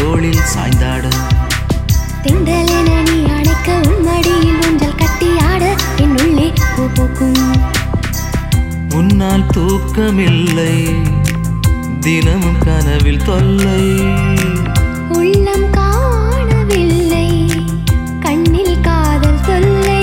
தோளில் சாய்ந்தாட தென்றலென நீ அணைக்க உன் மடியில் ஊஞ்சல் கட்டி ஆட என் உள்ளே பூ பூக்கும் உன்னால் தூக்கமில்லை தினமும் கனவில் தொல்லை உள்ளம் காணவில்லை கண்ணில் காதல் தொல்லை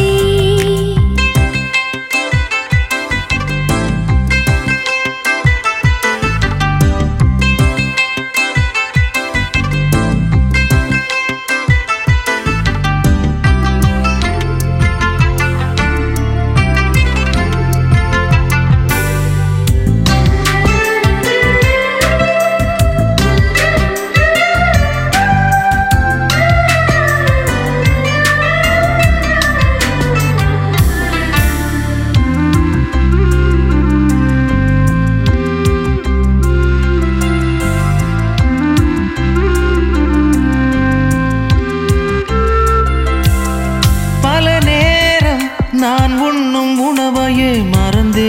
பல நேரம் நான் உண்ணும் உணவையே மறந்தே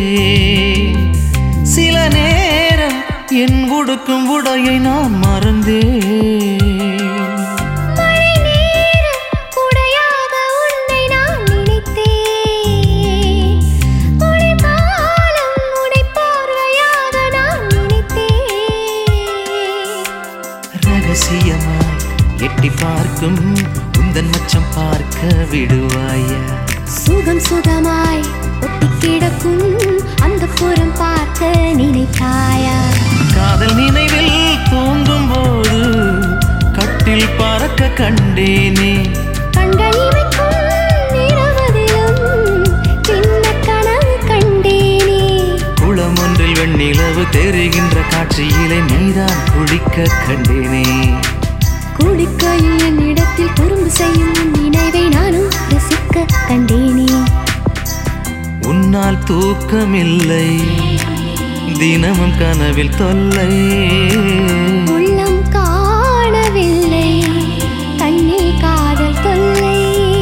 சில நேரம் என் உடுக்கும் உடையை நான் மறந்தே மழை நேரம் குடையாக உன்னை நான் நினைத்தேன் உடை பாலம் உடை பார்வையாக நான் நினைத்தேன் ரகசியமாய் எட்டி பார்க்கும் உந்தன் மச்சம் பார்க்க விடுவாயா சுகம் சுகமாய் ஒட்டி கிடக்கும் அந்த புறம் பார்க்க நினைத்தாயா காதல் நினைவில் தூங்கும் போது கட்டில் பறக்க கண்டேனே கண்கள் இமைக்கும் இரவதிலும் சின்ன கனவு கண்டேனே குளம் ஒன்றில் வெண்ணிலவு தெரிகின்ற காட்சியிலே நீதான் குளிக்க கண்டேனே குளிக்கையில் என்னிடத்தில் குறும்பு செய்யும் உன் நினைவை நானும் ரசிக்க கண்டேனே உன்னால் தூக்கமில்லை தினமும் கனவில் தொல்லை உள்ளம் காணவில்லை கண்ணில் காதல் தொல்லை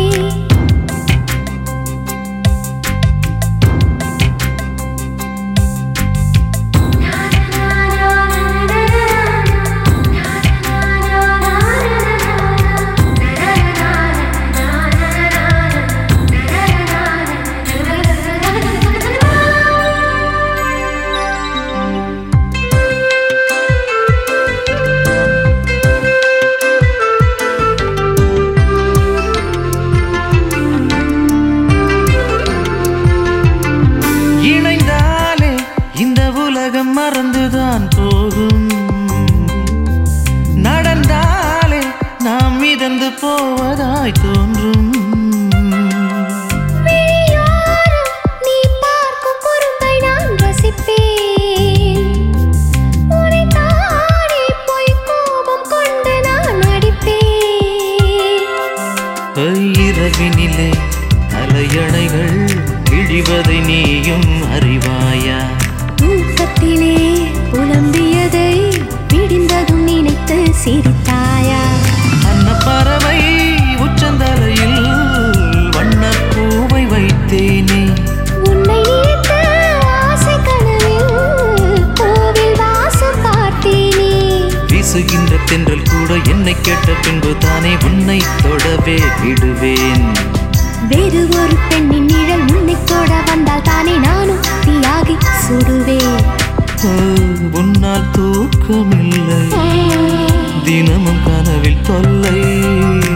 இணைந்தாலே இந்த உலகம் மறந்துதான் போகும் நடந்தாலே நாம் மிதந்து போவதாய் தோன்றும் விழியோரம் நீ பார்க்கும் குறும்பை நான் ரசிப்பேன் உன்னை தானே போய் கோபம் கொண்டு நான் அடிப்பேன் இரவினிலே தலையணைகள் இழிவதை நீயும் அறிவாயா தூக்கத்திலே புலம்பியதை விடிந்ததும் நினைத்து சிரித்தாயா அன்னப்பறவை உச்சந்தலையில் வண்ணப்பூவை வைத்தேனே உன்னை நினைத்த ஆசை கனவில் கோவில் வாசம் பார்த்தேனே வீசுகின்ற தென்றல் கூட என்னை கேட்ட பின்பு தானே உன்னை தொடவே விடுவேன் வேறு ஒரு பெண்ணின் நிழல் உன்னை தொட வந்தால் தானே நானும் தீயாகி சுடுவேன் ஓ, உன்னால் தூக்கமில்லை தினமும் கனவில் தொல்லை